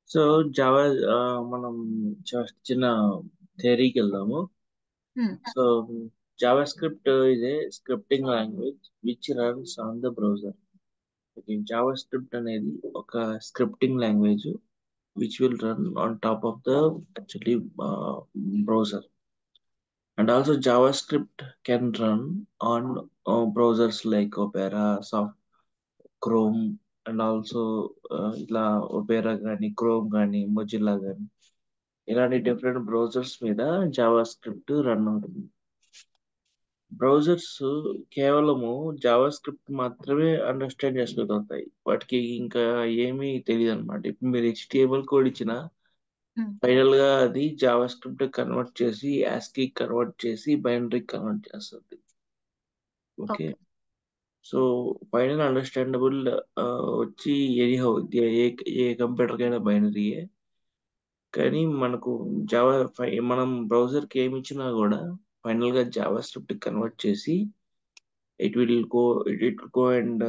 So Java మనం చ- చిన్న థియరీకి వెళ్దాము Hmm. So JavaScript is a scripting language which runs on the browser JavaScript అనేది ఒక scripting language which will run on top of the actually browser and also javascript can run on uh, browsers like opera soft chrome and also uh, ఇలా Opera కానీ Chrome కానీ Mozilla కానీ ఇలాంటి different browsers మీద JavaScript run అవుతుంది browsers కేవలము JavaScript మాత్రమే understand చేసుకోగలుగుతాయి వాటికి ఇంకా ఏమీ తెలియదు అనమాట ఇప్పుడు మీరు హెచ్టిఎంఎల్ కోడ్ ఇచ్చినా Hmm. ఫైనల్ గా అది జావా స్క్రిప్ట్ కన్వర్ట్ చేసి యాస్కి కన్వర్ట్ చేసి బైనరీ కన్వర్ట్ చేస్తుంది okay Okay. So final understandable వచ్చి ఎనీహౌ ఏ ఏ కంప్యూటర్ కైనా బైనరీయే కానీ మనకు జావా మనం బ్రౌజర్ కి ఏమి ఇచ్చినా కూడా ఫైనల్ గా జావా స్క్రిప్ట్ కన్వర్ట్ చేసి it will go it go and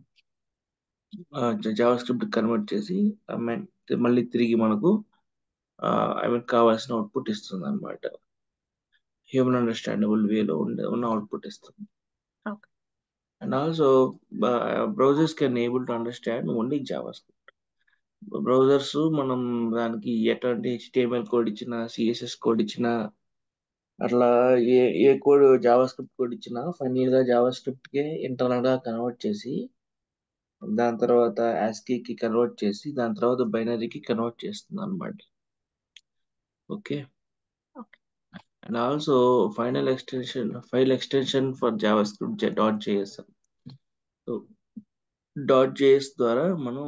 JavaScript convert చేసి I mean, మళ్ళీ తిరిగి మనకు ఐ మీన్ కావాల్సిన అవుట్పుట్ ఇస్తుంది అనమాట హ్యూమన్ అండర్స్టాండబుల్ వేలో ఉండే ఉన్న అవుట్పుట్ ఇస్తుంది Okay. And also browsers can able to understand only JavaScript browsers మనం దానికి ఎటువంటి హెచ్టిఎంఎల్ కోడ్ ఇచ్చినా సిఎస్ఎస్ కోడ్ ఇచ్చినా అట్లా ఏ ఏ కోడ్ జావా స్క్రిప్ట్ కోడ్ ఇచ్చినా ఫైనల్ గా జావా స్క్రిప్ట్ కి ఇంటర్నల్ గా కన్వర్ట్ చేసి దాని తర్వాత ASCII కి కన్వర్ట్ చేసి దాని తర్వాత బైనరీకి కన్వర్ట్ చేస్తుంది అనమాట okay Okay. And also final extension file extension for JavaScript dot JS so dot JS ద్వారా మనం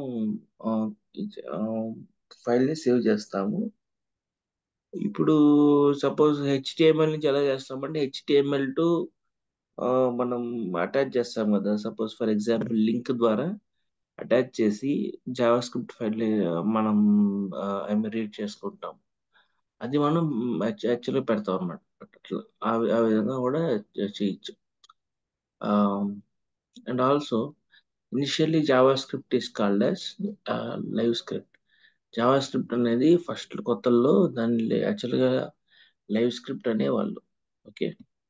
ఫైల్ ని సేవ్ చేస్తాము ఇప్పుడు సపోజ్ హెచ్టిఎంఎల్ నుంచి ఎలా చేస్తామంటే హెచ్టిఎంఎల్ టు మనం అటాచ్ చేస్తాం కదా సపోజ్ ఫర్ ఎగ్జాంపుల్ లింక్ ద్వారా అటాచ్ చేసి జావా స్క్రిప్ట్ ఫైల్ మనం ఐ మీన్ రీడ్ చేసుకుంటాం అది మనం యాక్చువల్గా పెడతాం అన్నమాట అట్లా ఆ ఆ విధంగా కూడా చేయొచ్చు and also initially JavaScript is called as live script JavaScript అనేది ఫస్ట్ కొత్తల్లో దాన్ని యాక్చువల్గా లైవ్ స్క్రిప్ట్ అనేవాళ్ళు okay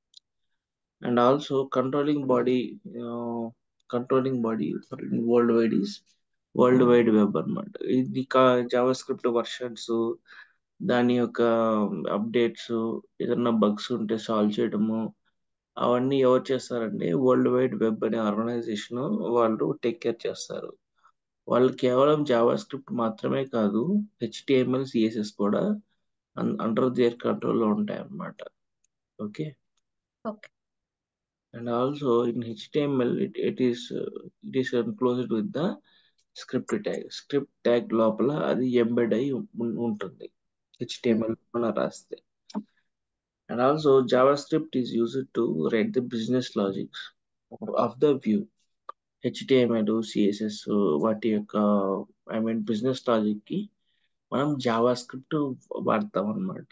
and also controlling body controlling body for world wide is world wide web అనమాట ఇది జావా స్క్రిప్ట్ వర్షన్స్ దాని యొక్క updates ఏదన్నా బగ్స్ ఉంటే సాల్వ్ చేయడము అవన్నీ ఎవరు చేస్తారంటే వరల్డ్ వైడ్ వెబ్ అనే ఆర్గనైజేషన్ వాళ్ళు టేక్ కేర్ చేస్తారు వాళ్ళు కేవలం జావా స్క్రిప్ట్ మాత్రమే కాదు హెచ్టిఎంఎల్ సిఎస్ఎస్ కూడా అండర్ దేర్ కంట్రోల్లో ఉంటాయి అన్నమాట okay Okay. and also in HTML it, it is uh, it is enclosed with the script tag script tag లోపల అది ఎంబెడ్ అయి ఉం- ఉంటుంది HTML మనం రాస్తే and also JavaScript is used to write the business logics of, of the view HTML CSS వాటి యొక్క I mean business logic కి మనం జావా స్క్రిప్ట్ వాడతాం అన్నమాట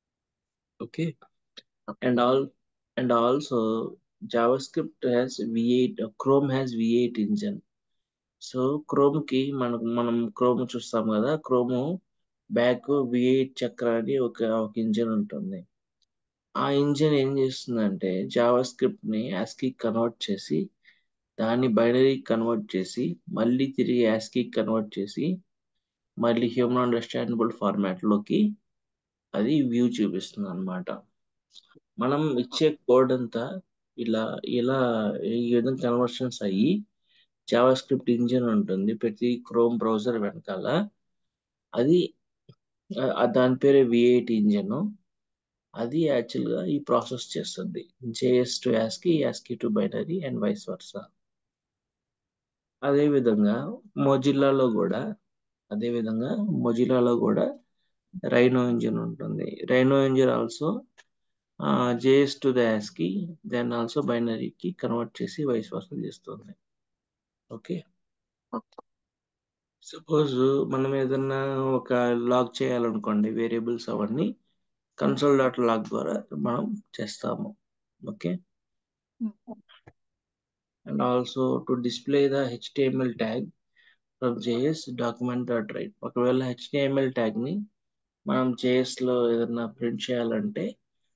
okay and all and also JavaScript has V8 uh, Chrome has V8 engine so Chrome కి మనకు మనం chrome చూస్తాం కదా క్రోమ్ బ్యాక్ వి ఎయిట్ చక్ర అని ఒక ఒక ఇంజిన్ ఉంటుంది ఆ ఇంజిన్ ఏం చేస్తుందంటే జావా స్క్రిప్ట్ ని యాస్కి కన్వర్ట్ చేసి దాన్ని బైనరీ కన్వర్ట్ చేసి మళ్ళీ తిరిగి యాస్కి కన్వర్ట్ చేసి మళ్ళీ హ్యూమన్ అండర్స్టాండబుల్ ఫార్మాట్ లోకి అది వ్యూ చూపిస్తుంది అన్నమాట మనం ఇచ్చే కోడ్ అంతా ఇలా ఇలా ఈ విధంగా కన్వర్షన్స్ అయ్యి జావా స్క్రిప్ట్ ఇంజిన్ ఉంటుంది ప్రతి క్రోమ్ బ్రౌజర్ వెనకాల అది ఆ దాని పేరే వి ఎయిట్ ఇంజిన్ అది యాక్చువల్ గా ఈ ప్రాసెస్ చేస్తుంది JS to ASCII ASCII to binary and vice versa అదే విధంగా మొజిల్లాలో కూడా అదే విధంగా మొజిల్లాలో కూడా రైనో ఇంజిన్ ఉంటుంది Rhino engine also JS to the ASCII then also బైనరీకి కన్వర్ట్ చేసి వైస్ వర్సా చేస్తుంది ఓకే Okay. సపోజ్ మనం ఏదన్నా ఒక లాగ్ చేయాలనుకోండి వేరియబుల్స్ అవన్నీ కన్సోల్ డాట్ లాగ్ ద్వారా మనం చేస్తాము okay Hmm. And also to display the HTML tag from JS document dot write ఒకవేళ హెచ్టిఎంఎల్ ట్యాగ్ ని మనం జేఎస్ లో ఏదైనా ప్రింట్ చేయాలంటే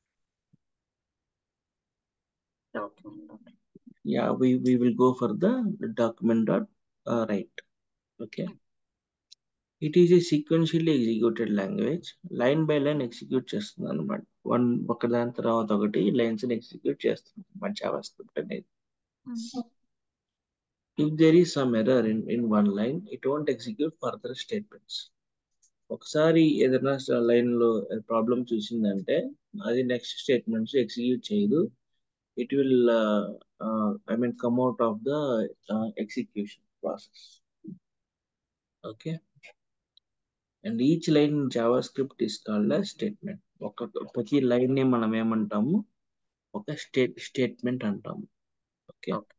document dot yeah we we will go for the document dot uh, write okay it is a sequentially executed language line by line execute చేస్తుంది అనమాట one ఒక దాని తర్వాత ఒకటి లైన్స్ ఎగ్జిక్యూట్ చేస్తుంది మన జావా స్క్రిప్ట్ అనేది Mm. If there is some error in in one line it won't execute further statements ఒకసారి ఏదైనా లైన్ లో ప్రాబ్లం చూసిందంటే అది నెక్స్ట్ స్టేట్మెంట్స్ ఎగ్జిక్యూట్ చేయదు it will I mean come out of the execution process okay and each line JavaScript is called statement ఒక ప్రతి line ని మనం ఏమంటాము ఒక స్టేట్ స్టేట్మెంట్ అంటాము okay Okay.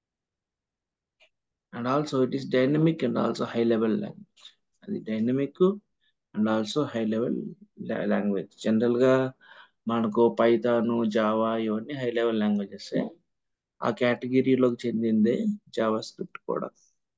And also it is dynamic and also high level language అది dynamic and also high level language general గా మనకు పైథాను జావా ఇవన్నీ హై లెవెల్ లాంగ్వేజెస్ ఆ కేటగిరీలోకి చెందిందే జావా స్క్రిప్ట్ కూడా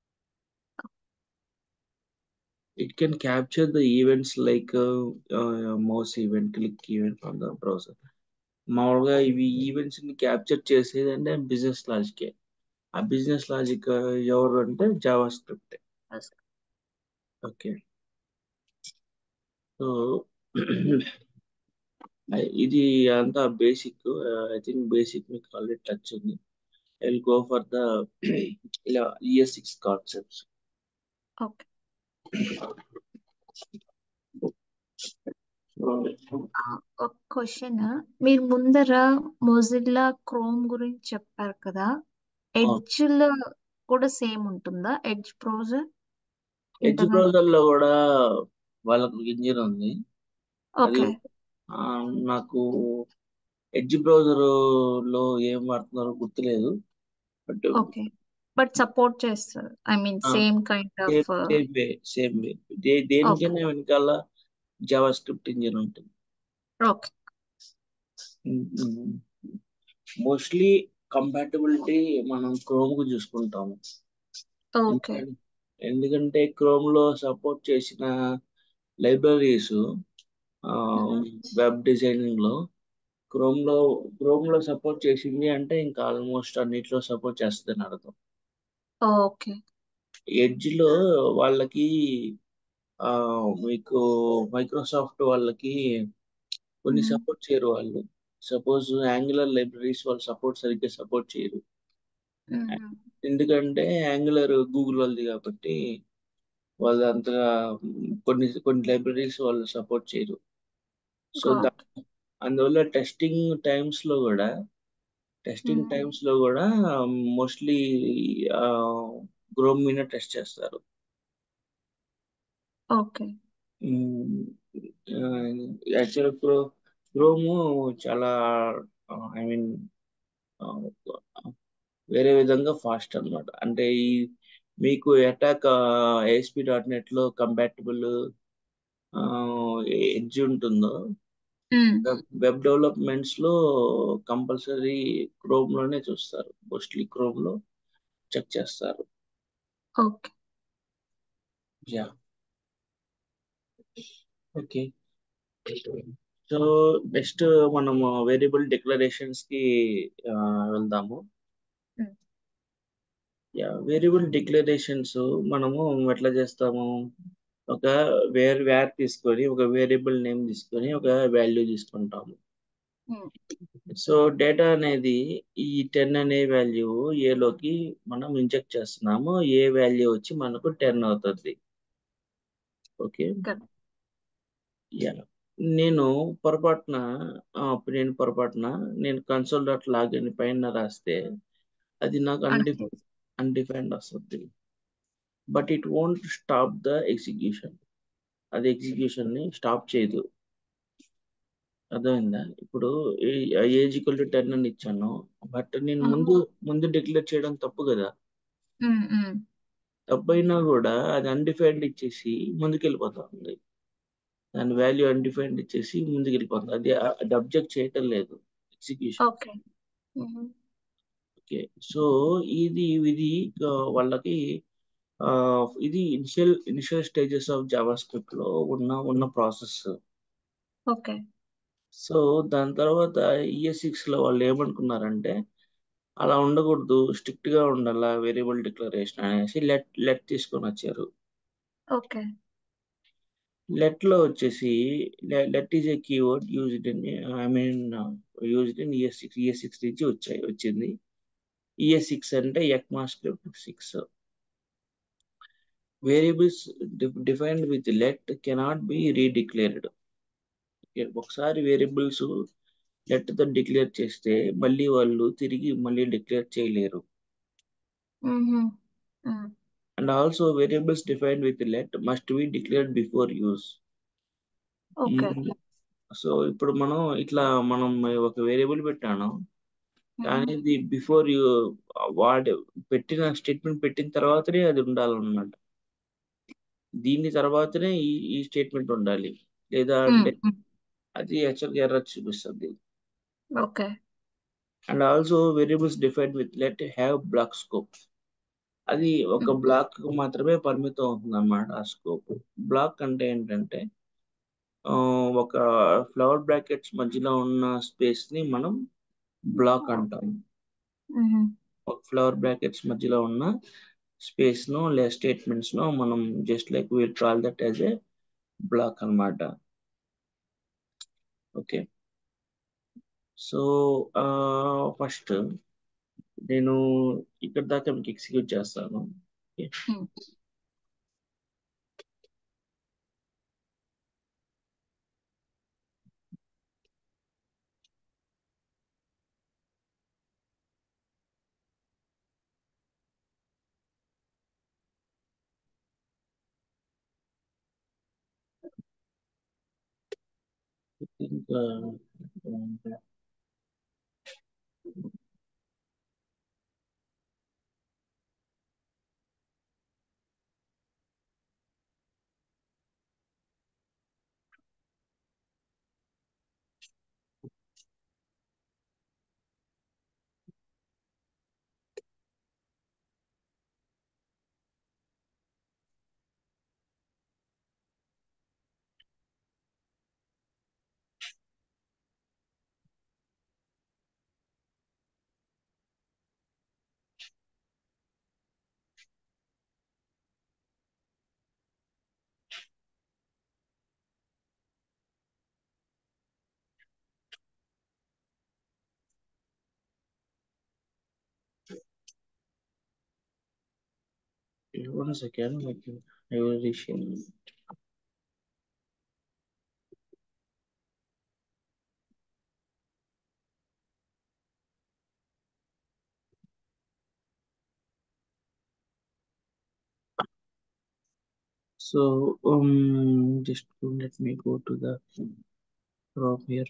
it can capture the events like uh, uh, mouse event, click event from the browser. మామూలుగా ఇవి ఈవెంట్స్ ని క్యాప్చర్ చేసేది అంటే బిజినెస్ లాజిక్ ఆ బిజినెస్ లాజిక్ ఎవరు అంటే JavaScript Yes. Okay so ఇది అంతా బేసిక్ ఐ థింక్ బేసిక్ మీకు ఆల్రెడీ టచ్ ఉంది I will go for the ఇలా ఇయర్ సిక్స్ కాన్సెప్ట్స్ Okay. ఆ, ఒక క్వశ్చన్ మీరు ముందర మొజిల్లా క్రోమ్ గురించి చెప్పారు కదా ఎడ్జ్ లో కూడా సేమ్ ఉంటుందా ఎడ్జ్ బ్రౌజర్ ఎడ్జ్ బ్రౌజర్ లో కూడా వాళ్ళకు ఇంజిన్ ఉంది అది ఓకే ఆ, నాకు ఎడ్జ్ బ్రౌజర్ లో ఏం వాడుతున్నారో గుర్తులేదు బట్ ఓకే బట్ సపోర్ట్ చేస్తారు ఐ మీన్ ఆ, same kind same of same way same way దే దేనికైనా వెనకాల జావా స్క్రిప్ట్ ఇంజిన్ ఉంటుంది ఓకే మోస్ట్లీ కంపాటబిలిటీ మనం క్రోమ్ కు చూసుకుంటాము ఓకే ఎందుకంటే- ఎందుకంటే క్రోమ్ లో సపోర్ట్ చేసిన లైబ్రరీస్ వెబ్ డిజైనింగ్ లో క్రోమ్ లో క్రోమ్ లో సపోర్ట్ చేసింది అంటే ఇంకా ఆల్మోస్ట్ అన్నిట్లో సపోర్ట్ చేస్తుందని అర్థం ఓకే ఎడ్జ్ లో వాళ్ళకి ఆ మీకు మైక్రోసాఫ్ట్ వాళ్ళకి కొన్ని Mhm. సపోర్ట్ చేయరు వాళ్ళు సపోజ్ యాంగులర్ లైబ్రరీస్ వాళ్ళు సపోర్ట్ సరిగ్గా సపోర్ట్ చేయరు ఎందుకంటే యాంగులర్ గూగుల్ వాళ్ళది కాబట్టి వాళ్ళు అంతగా కొన్ని కొన్ని లైబ్రరీస్ వాళ్ళు సపోర్ట్ చేయరు సో దా- అందువల్ల టెస్టింగ్ టైమ్స్ లో కూడా టెస్టింగ్ Mhm. టైమ్స్ లో కూడా మోస్ట్లీ గ్రోమ్ మీద టెస్ట్ చేస్తారు ఓకే యాక్చువల్ క్రో క్రోము చాలా ఐ మీన్ వేరే విధంగా ఫాస్ట్ అన్నమాట అంటే ఈ మీకు అటాక్ ఏఎస్పి డాట్ నెట్ లో కంపాటబుల్ ఎడ్జ్ ఉంటుందో వెబ్ డెవలప్మెంట్స్ లో కంపల్సరీ క్రోమ్ లోనే చూస్తారు మోస్ట్లీ క్రోమ్ లో చెక్ చేస్తారు okay yeah okay so next మనము వేరియబుల్ డిక్లరేషన్స్ కి ఆ, వెళ్దాము Hmm. యా వేరియబుల్ డిక్లరేషన్స్ మనము ఎట్లా చేస్తాము ఒక వేర్ వేర్ తీసుకొని ఒక వేరియబుల్ నేమ్ తీసుకొని ఒక వాల్యూ తీసుకుంటాము సో డేటా అనేది ఈ టెన్ అనే వాల్యూ ఏలోకి మనం ఇంజెక్ట్ చేస్తున్నాము ఏ వాల్యూ వచ్చి మనకు టెన్ అవుతుంది ఓకే Correct. యా నేను పొరపాటున ఆ, అప్పుడు నేను పొరపాటున నేను కన్సోల్ డాట్ లాగిన్ పైన రాస్తే అది నాకు అన్డిఫైన్ అన్డిఫైన్డ్ వస్తుంది but it won't stop the execution అది ఎగ్జిక్యూషన్ ని స్టాప్ చేయదు అర్థమైందా ఇప్పుడు ఏజ్ ఈక్వల్ టు టెన్ అని ఇచ్చాను బట్ నేను ముందు ముందు డిక్లేర్ చేయడం తప్పు కదా తప్పు అయినా కూడా అది అన్డిఫైన్డ్ ఇచ్చేసి ముందుకు వెళ్ళిపోతుంది దాని వాల్యూ అన్డిఫైన్డ్ ఇచ్చేసి ముందుకు వెళ్ళిపోతుంది అది అది అబ్జెక్ట్ చేయటం లేదు ఎగ్జిక్యూషన్ ఓకే ఓకే సో ఇది ఇది ఆ, వాళ్ళకి ఇది initial initial stages of JavaScript లో ఉన్న ఉన్న ప్రాసెస్ ఓకే సో దాని తర్వాత ఈఎస్ సిక్స్ లో వాళ్ళు ఏమనుకున్నారంటే అలా ఉండకూడదు స్ట్రిక్ట్ గా ఉండాలా వేరియబుల్ డిక్లరేషన్ అనేసి లెట్ లెట్ తీసుకొని వచ్చారు ఓకే లెట్ లో వచ్చేసి let is a keyword used in I mean used in ES six ES six నుంచి వచ్చాయి వచ్చింది ఈఎస్ సిక్స్ అంటే ECMAScript six variables defined with let cannot be redeclared ఒకసారి వేరియబుల్స్ లెట్ తో డిక్లేర్ చేస్తే మళ్ళీ వాళ్ళు తిరిగి మళ్ళీ డిక్లేర్ చేయలేరు and also variables defined with let must be declared before use okay so ఇప్పుడు మనం ఇట్లా మనం ఒక వేరియబుల్ పెట్టాను కానీ ఇది బిఫోర్ యూ వాడి పెట్టిన స్టేట్మెంట్ పెట్టిన తర్వాతనే అది ఉండాలన్నమాట దీని తర్వాతనే ఈ ఈ స్టేట్మెంట్ ఉండాలి లేదా అంటే అది యాక్చువల్గా ఎర్రర్ చూపిస్తుంది okay and also variables defined with let have block scope అది ఒక బ్లాక్ మాత్రమే పరిమితం అవుతుంది అన్నమాట ఆ స్కోప్ బ్లాక్ అంటే ఏంటంటే ఒక ఫ్లవర్ బ్రాకెట్స్ మధ్యలో ఉన్న స్పేస్ ని మనం బ్లాక్ అంటాం ఒక ఫ్లవర్ బ్రాకెట్స్ మధ్యలో ఉన్న స్పేస్ ను లేదా స్టేట్మెంట్స్ ను మనం just like will call that as a block అన్నమాట ఓకే సో ఫస్ట్ నేను ఇక్కడ దాకా మీకు ఎగ్జిక్యూట్ చేస్తాను ఇంకా One second, like I will reshare. So, um, just let me go to the from here.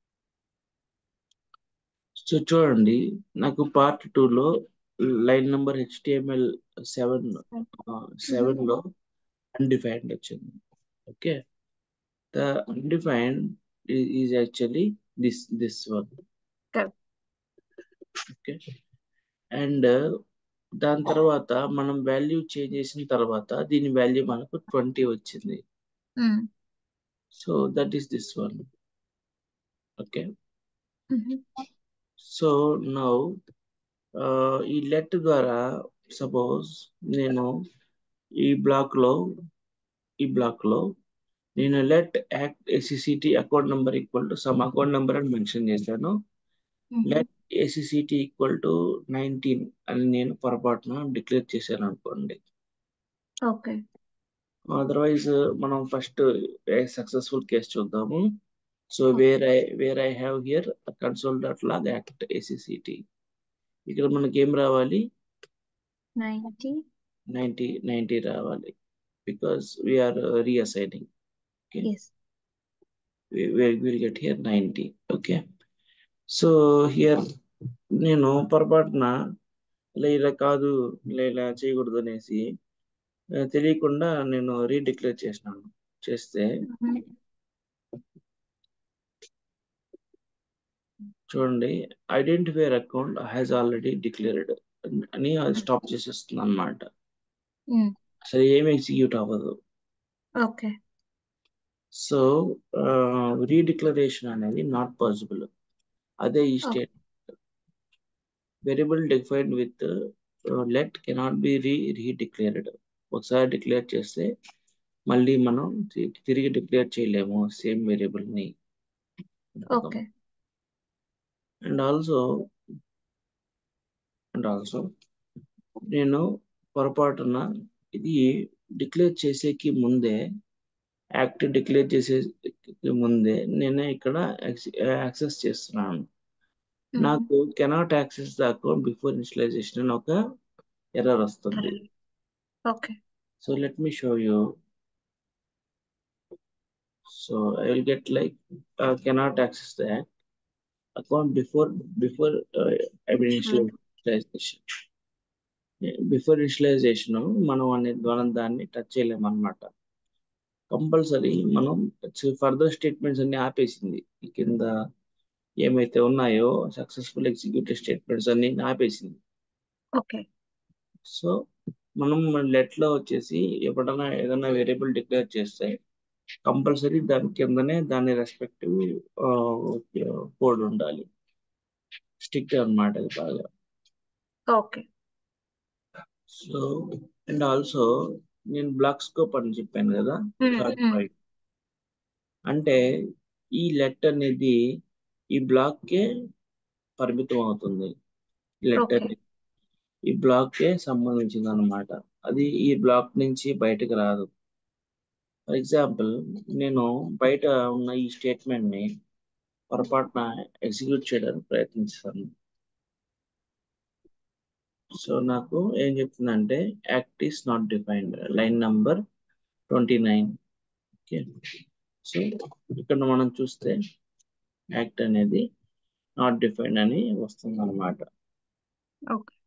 So చూడండి నాకు పార్ట్ టూలో line number HTML seven seven లో అన్డిఫైన్డ్ వచ్చింది okay the undefined is actually this this one okay and దాని తర్వాత మనం value change చేసిన తర్వాత దీని వాల్యూ మనకు ట్వంటీ వచ్చింది so that is this one okay so now ఈ లెట్ ద్వారా సపోజ్ నేను ఈ బ్లాక్ లో ఈ బ్లాక్ లో నేను let act ACCT account number equal to some account number అని మెన్షన్ చేశాను let ACCT equal to nineteen అని నేను పొరపాటున డిక్లేర్ చేశాను అనుకోండి ఓకే అదర్వైజ్ మనం ఫస్ట్ సక్సెస్ఫుల్ కేసు చూద్దాము so where I where I have here console dot log act ACCT ఇక్కడ మనకి ఏం రావాలి నైన్టీ నైన్టీ నైన్టీ రావాలి because we're reassigning okay yes will get here ninety okay so here నేను పొరపాటున ఇలా ఇలా కాదు ఇలా ఇలా చేయకూడదు అనేసి తెలియకుండా నేను రీడిక్లేర్ చేసినాను చేస్తే చూడండి identifier account has already declared అని అది స్టాప్ చేసేస్తుంది అనమాట అసలు ఏమి ఎగ్జిక్యూట్ అవ్వదు ఓకే సో రీడిక్లరేషన్ అనేది నాట్ పాసిబుల్ అదే ఈ okay state variable defined with let cannot be re redeclared ఒకసారి డిక్లేర్ చేస్తే మళ్ళీ మనం తి- తిరిగి డిక్లేర్ చేయలేము సేమ్ వేరియబుల్ ని okay and also and also నేను పొరపాటున ఇది డిక్లేర్ చేసేకి ముందే యాక్ట్ డిక్లేర్ చేసే ముందే నేను ఇక్కడ యాక్సెస్ చేస్తున్నాను మ్మ్. నాకు cannot access the account before initialization అని ఒక ఎర్రర్ వస్తుంది okay so let me show you so I will get like cannot access the account before before I mean initialization before initialization మనం అనేది మనం దాన్ని టచ్ చేయలేము అనమాట కంపల్సరీ మనం ఫర్దర్ స్టేట్మెంట్స్ అన్ని ఆపేసింది ఈ కింద ఏమైతే ఉన్నాయో సక్సెస్ఫుల్ ఎగ్జిక్యూటివ్ స్టేట్మెంట్స్ అన్ని ఆపేసింది ఓకే సో మనం లెట్ లో వచ్చేసి ఎప్పుడైనా ఏదైనా వేరియబుల్ డిక్లేర్ చేస్తే కంపల్సరీ దాని కిందనే దాని రెస్పెక్టివ్ కోడ్ ఉండాలి స్టిక్ అన్నమాట అది బాగా ఓకే సో అండ్ ఆల్సో నేను బ్లాక్ స్కోప్ అని చెప్పాను కదా మ్మ్. థర్డ్ మ్మ్. పాయింట్ అంటే ఈ లెట్ అనేది ఈ బ్లాక్ కే పరిమితం అవుతుంది లెట్ ఓకే అనేది ఈ బ్లాక్ కే సంబంధించింది అనమాట అది ఈ బ్లాక్ నుంచి బయటకు రాదు ఫర్ ఎగ్జాంపుల్ నేను బయట ఉన్న ఈ స్టేట్మెంట్ ని పొరపాటున ఎగ్జిక్యూట్ చేయడానికి ప్రయత్నిస్తాను సో నాకు ఏం చెప్తుందంటే act is not defined line number twenty nine okay so ఇక్కడ మనం చూస్తే యాక్ట్ అనేది నాట్ డిఫైన్డ్ అని వస్తుంది అనమాట ఓకే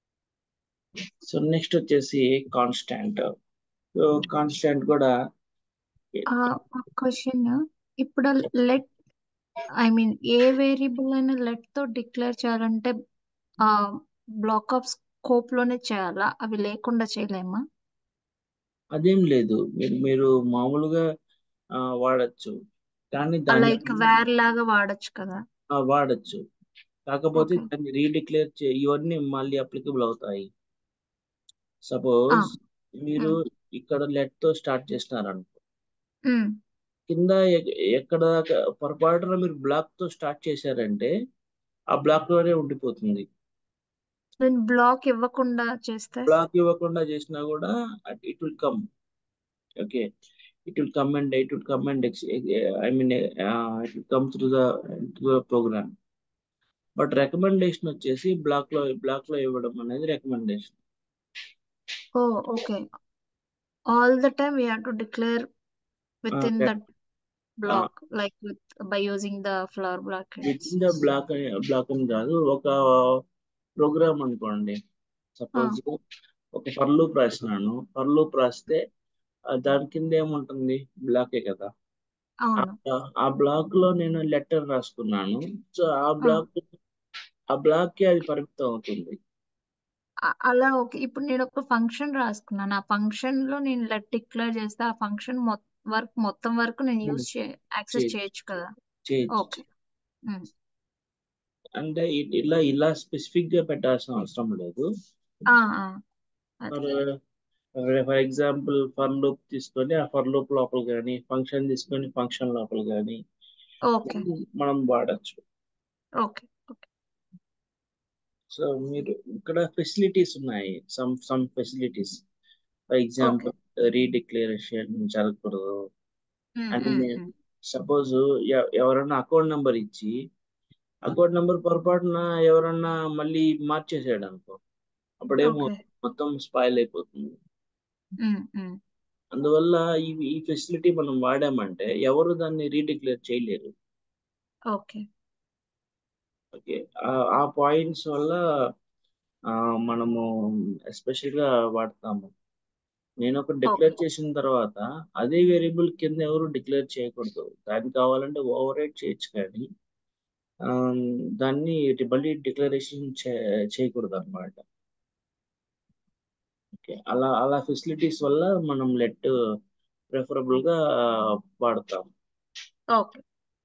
సో నెక్స్ట్ వచ్చేసి కాన్స్టాంట్ సో కాన్స్టాంట్ కూడా క్వశ్చన్ ఇప్పుడు let I mean a variable అయినా లెట్ తో డిక్లేర్ చేయాలంటే ఆ బ్లాక్ ఆఫ్ స్కోప్ లోనే చేయాలా అవి లేకుండా చేయలేమా అదేం లేదు మీరు మీరు మామూలుగా ఆ, వాడచ్చు కానీ దాన్ని లైక్ వేర్ లాగా వాడొచ్చు కదా ఆ, వాడచ్చు కాకపోతే ఓకే దాన్ని రీడిక్లేర్ చే ఇవన్నీ మళ్ళీ అప్లికబుల్ అవుతాయి ఆ సపోజ్ మీరు ఉమ్, ఇక్కడ లెట్ తో స్టార్ట్ చేసినారనుకో ఉమ్, కింద ఎ- ఎక్కడ దాకా పొరపాటున మీరు బ్లాక్ తో స్టార్ట్ చేశారంటే ఆ బ్లాక్ లోనే ఉండిపోతుంది నేను బ్లాక్ ఇవ్వకుండా చేస్తే బ్లాక్ ఇవ్వకుండా చేసినా కూడా it will come okay it will come and it will come and I mean it will come through the through the program but recommendation వచ్చేసి బ్లాక్ లో బ్లాక్ లో ఇవ్వడం అనేది రికమెండేషన్ ఓ okay all the time we have to declare with in that block like with by using the flower with brackets in the block block అని కాదు ఒక ప్రోగ్రామ్ అనుకోండి సపోజ్ ఒక ఫర్ లూప్ రాసినాను ఫర్ లూప్ రాస్తే ఆ దాని కింద ఏముంటుంది బ్లాకే కదా అవును ఆ- ఆ బ్లాక్ లో నేను లెటర్ రాసుకున్నాను సో ఆ ఆ, బ్లాక్ ఆ బ్లాక్ కి అది పరిమితం అవుతుంది అ- అలా ఓకే ఇప్పుడు నేను ఒక ఫంక్షన్ రాసుకున్నాను ఆ ఫంక్షన్ లో నేను లెట్ డిక్లేర్ చేస్తే ఆ ఫంక్షన్ వర్క్ మొత్తం వరకు నేను యూజ్ చే యాక్సెస్ చేయొచ్చు చేయొచ్చు కదా చేయొచ్చు ఓకే ఉమ్. అంటే ఇ- ఇలా ఇలా స్పెసిఫిక్ గా పెట్టాల్సిన అవసరం లేదు ఆ, ఆ, ఫర్ అదే ఫర్ ఎగ్జాంపుల్ ఫర్ లూప్ తీసుకొని ఆ ఫర్ లూప్ లోపల కానీ ఫంక్షన్ తీసుకొని ఫంక్షన్ లోపల కానీ ఓకే మనం వాడచ్చు ఓకే ఓకే సో మీరు ఇక్కడ ఫెసిలిటీస్ ఉన్నాయి some some facilities for okay example redeclaration జరగకూడదు um, and um, um. Suppose ఎవరైనా అకౌంట్ నెంబర్ ఇచ్చి అకౌంట్ నెంబర్ పొరపాటున ఎవరన్నా మళ్ళీ మార్చేసాడు అనుకో అప్పుడేమో ఓకే మొత్తం స్పాయిల్ అయిపోతుంది ఉమ్, ఉమ్. అందువల్ల ఈ ఈ ఫెసిలిటీ మనం వాడామంటే ఎవరు దాన్ని రీడిక్లేర్ చేయలేరు ఓకే ఓకే ఆ పాయింట్స్ వల్ల ఆ, మనము ఎస్పెషల్ గా వాడతాము నేను ఒక డిక్లేర్ ఓకే చేసిన తర్వాత అదే వేరియబుల్ కింద ఎవరు డిక్లేర్ చేయకూడదు దాన్ని కావాలంటే ఓవర్ రైడ్ చేయొచ్చు కానీ ఆ, దాన్ని మళ్ళీ డిక్లరేషన్ చేయకూడదు అనమాట ఓకే అలా అలా ఫెసిలిటీస్ వల్ల మనం లెట్ ప్రిఫరబుల్ గా వాడతాం ఓకే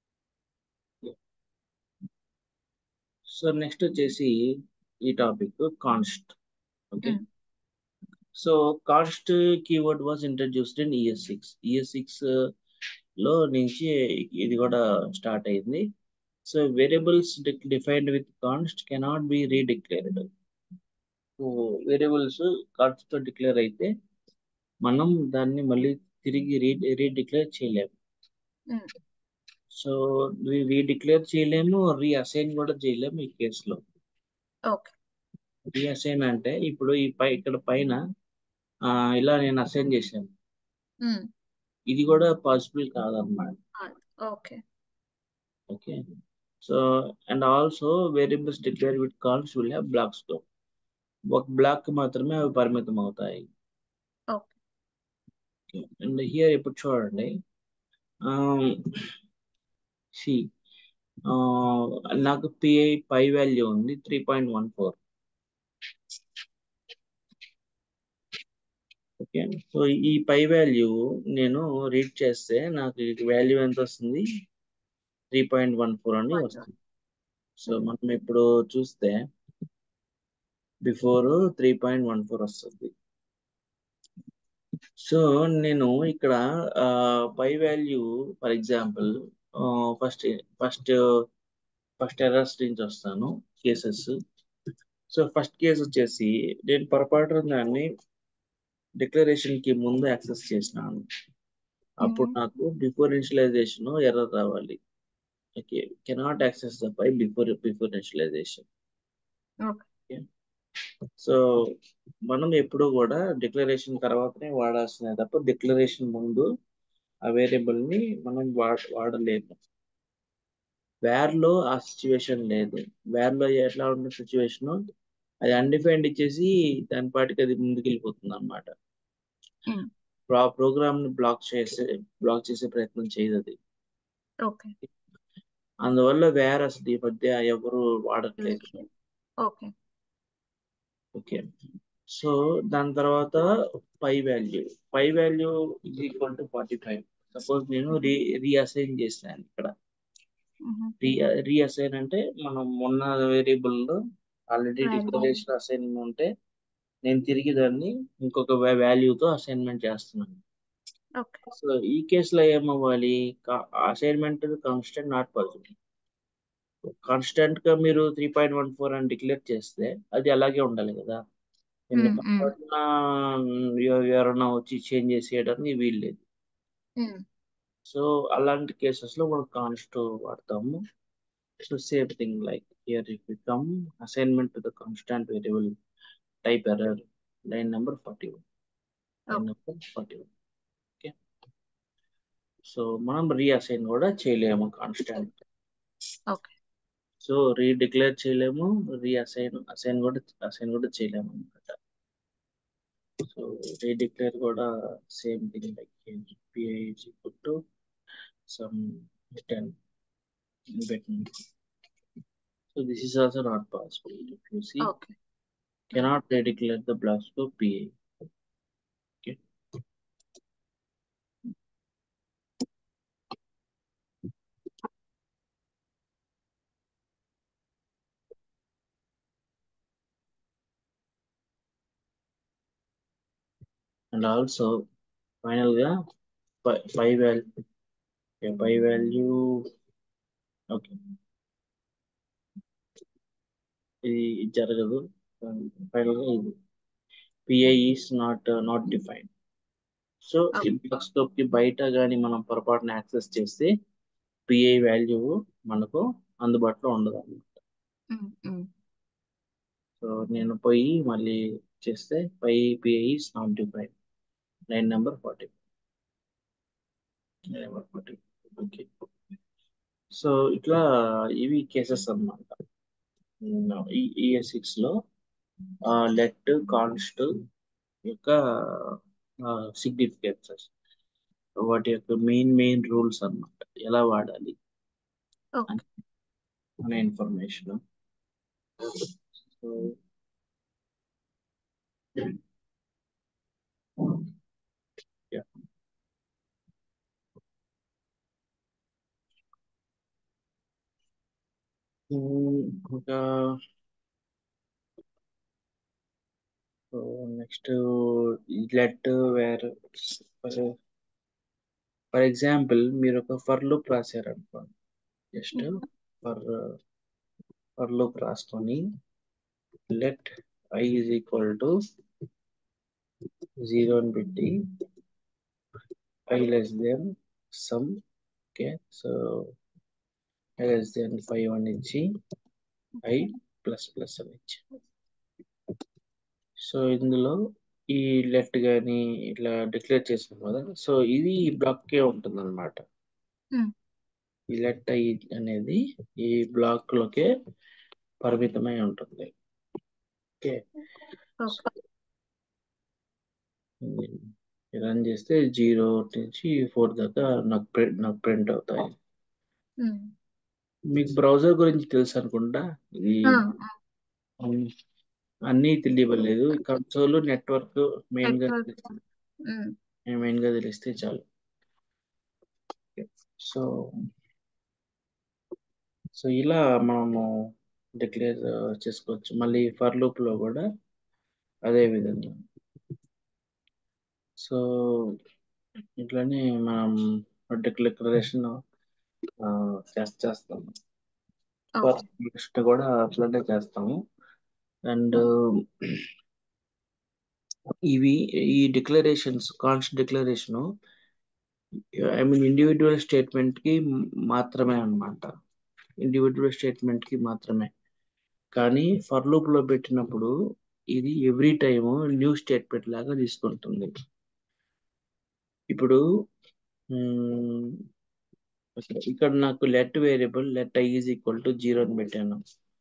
సో నెక్స్ట్ వచ్చేసి ఈ topic const okay Mm. So const keyword was introduced in year six year six లో నుంచి ఇది కూడా స్టార్ట్ అయింది so variables defined with const cannot be redeclared so variables const తో డిక్లేర్ అయితే మనం దాన్ని మళ్ళీ తిరిగి రీ రీడిక్లేర్ చేయలేము Mm. సో రీడిక్లేర్ చేయలేము రీఅసైన్ కూడా చేయలేము ఈ కేసులో ఓకే రీఅసైన్ అంటే ఇప్పుడు ఈ పై ఇక్కడ పైన ఆ, ఇలా నేను అసైన్ చేశాను Mm. ఇది కూడా పాసిబుల్ కాదన్నమాట okay okay so and also variables declare with calls will have block scope ఒక బ్లాక్ మాత్రమే అవి పరిమితం అవుతాయి ఓకే అండ్ హియర్ ఇప్పుడు చూడండి సి నాకు పిఐ పై వాల్యూ ఉంది three point one four okay so ఈ పై వాల్యూ నేను రీడ్ చేస్తే నాకు వాల్యూ ఎంత వస్తుంది త్రీ పాయింట్ వన్ ఫోర్ అని One వస్తుంది సో మనం ఇప్పుడు చూస్తే before three point one four వస్తుంది సో నేను ఇక్కడ pi value for example first first first errors నుంచి వస్తాను కేసెస్ సో ఫస్ట్ కేసు వచ్చేసి నేను పొరపాటున దాన్ని డిక్లరేషన్ కి ముందు యాక్సెస్ చేసినాను అప్పుడు Mhm. నాకు బిఫోర్ ఇనిషియలైజేషన్ ఎర్రర్ రావాలి okay cannot access the pi before before initialization okay so మనం ఎప్పుడు కూడా డిక్లరేషన్ తర్వాతనే వాడాల్సిందే తప్ప డిక్లరేషన్ ముందు ఆ వేరియబుల్ ని మనం వాడ వాడలేము వేర్ లో ఆ సిచ్యువేషన్ లేదు వేర్ లో ఎట్లా ఉన్న సిచ్యువేషన్ అది అన్డిఫైన్డ్ ఇచ్చేసి దాని పాటికి అది ముందుకు వెళ్ళిపోతుంది అనమాట Mm. ప్రోగ్రామ్ ని బ్లాక్ చేసే బ్లాక్ చేసే ప్రయత్నం చేయదు అది ఓకే అందువల్ల వేర్ అసలు ఈ మధ్య ఎవరు వాడట్లేదు ఓకే ఓకే సో దాని తర్వాత pi value pi value is equal to forty five suppose నేను రీ రీఅసైన్ చేసినాను ఇక్కడ Mhm. రీ రీఅసైన్ అంటే మనం ఉన్న వేరియబుల్ లో ఆల్రెడీ Value. డిక్లరేషన్ అసైన్ ఉంటే నేను తిరిగి దాన్ని ఇంకొక వాల్యూతో అసైన్మెంట్ చేస్తున్నాను ఓకే సో ఈ కేసులో ఏమవ్వాలి assignment constant not possible constant గా మీరు త్రీ పాయింట్ వన్ ఫోర్ అని డిక్లేర్ చేస్తే అది అలాగే ఉండాలి కదా Mm, mm. పొరపాటున ఎవ- ఎవరైనా వచ్చి చేంజ్ చేసేయడానికి వీలు లేదు Mm. సో అలాంటి కేసెస్ లో మనం కాన్స్ట్ వాడతాము so same thing like here if come assignment to the constant variable type error line number forty one line number forty one okay so మనం రీఅసైన్ కూడా చేయలేము constant okay so redeclare చేయలేము reassign assign కూడా assign కూడా చేయలేము అనమాట so redeclare కూడా same thing like PI is equal to some return పెట్టింది so this is also not possible if you see okay cannot redeclare the block scope PA. Okay. And also, final గా pi pi value pi value okay ఇది జరగదు final గా ఇది PI is not not defined so ఈ block scope కి బయట కానీ మనం పొరపాటున యాక్సెస్ చేస్తే పిఐ వాల్యూ మనకు అందుబాటులో ఉండదు అన్నమాట Mm, mm. సో నేను పోయి మళ్ళీ చేస్తే pi PI is not defined line number forty line number forty okay so ఇట్లా ఇవి కేసెస్ అన్నమాట ఈఎస్ సిక్స్ లో లెట్ కాన్స్ట్ యొక్క సిగ్నిఫికెన్సెస్ వాటి యొక్క మెయిన్ మెయిన్ రూల్స్ అన్నమాట ఎలా వాడాలి ఓకే అనే ఇన్ఫర్మేషన్ సో ఉమ్, ఇంకా next let where for example మీరు ఒక ఫర్ లూప్ రాశారు అనుకోండి జస్ట్ ఫర్ ఫర్ లూప్ రాసుకొని let I is equal to zero అని పెట్టి I less than some okay so I less than five అని ఇచ్చి ఐ ప్లస్ ప్లస్ అని ఇచ్చి సో ఇందులో ఈ లెట్ కానీ ఇట్లా డిక్లేర్ చేసాం కదా సో ఇది ఈ బ్లాక్కే ఉంటుంది అనమాట Hmm. ఈ లెట్ ఐ అనేది ఈ బ్లాక్ లోకే పరిమితమై ఉంటుంది ఓకే ఓకే రన్ చేస్తే జీరో నుంచి ఫోర్ దాకా నాకు ప్రింట్ నాకు ప్రింట్ అవుతాయి మీకు బ్రౌజర్ గురించి తెలుసు అనుకుంటా ఇది ఉమ్, అన్నీ తెలియలేదు కన్సోల్ నెట్వర్క్ మెయిన్ గా నెట్వర్క్ మెయిన్ గా తెలిస్తే చాలు సో సో ఇలా మనము డిక్లేర్ చేసుకోవచ్చు మళ్ళీ ఫర్ లూప్ లో కూడా అదే విధంగా సో ఇట్లానే మనం డిక్లరేషన్ చేస్తాము ఓకే నెక్స్ట్ కూడా అట్లనే చేస్తాము అండ్ ఇవి ఈ డిక్లరేషన్స్ కాన్స్ declaration I mean individual statement కి మాత్రమే అన్నమాట ఇండివిజువల్ స్టేట్మెంట్ కి మాత్రమే కానీ ఫర్ లూప్ లో పెట్టినప్పుడు ఇది ఎవ్రీ టైమ్ న్యూ స్టేట్మెంట్ లాగా తీసుకుంటుంది ఇప్పుడు మ్మ్, ఇక్కడ నాకు let variable let I is equal to zero అని పెట్టాను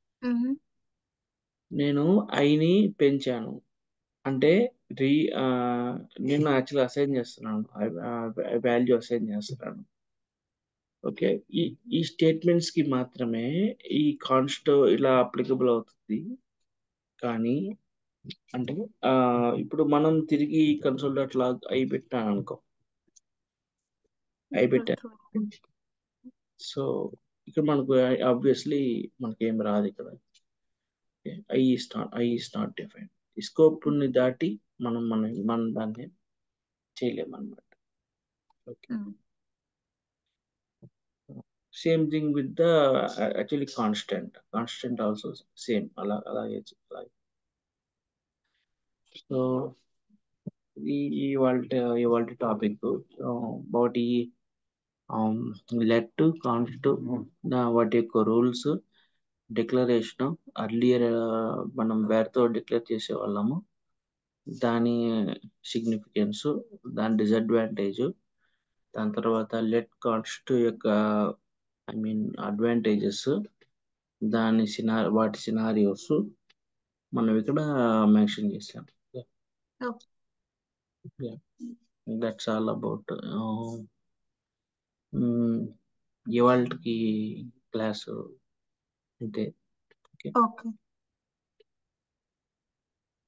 నేను ఐని పెంచాను అంటే రీ ఆ, నేను యాక్చువల్ అసైన్ చేస్తున్నాను వాల్యూ అసైన్ చేస్తున్నాను ఓకే ఈ ఈ స్టేట్మెంట్స్ కి మాత్రమే ఈ కాన్స్ట్ ఇలా అప్లికబుల్ అవుతుంది కానీ అంటే ఆ, ఇప్పుడు మనం తిరిగి కన్సోల్ డాట్ లాగ్ అయి పెట్టాను అనుకో అయి పెట్టాను సో ఇక్కడ మనకు ఆబ్వియస్లీ మనకి ఏం రాదు ఇక్కడ I is not I is not define ఈ స్కోప్ ని దాటి మనం మన మనం దాన్ని చేయలేము అనమాట okay same thing with the actually constant constant also same అలా అలాగే అలాగే సో ఈ ఇవాళ ఇవాళ టాపిక్ వాటి లెట్ కాన్స్ట్ వాటి యొక్క రూల్స్ డిక్లరేషన్ అర్లియర్ మనం వేర్తో డిక్లేర్ చేసే వాళ్ళము దాని సిగ్నిఫికెన్స్ దాని డిసడ్వాంటేజ్ దాని తర్వాత లెట్ కాన్స్ట్ యొక్క ఐ మీన్ అడ్వాంటేజెస్ దాని సినా వాటి సినారియోస్ మనం ఇక్కడ మెన్షన్ చేసాం దట్స్ ఆల్ అబౌట్ ఇవాళకి క్లాసు అంతే ఓకే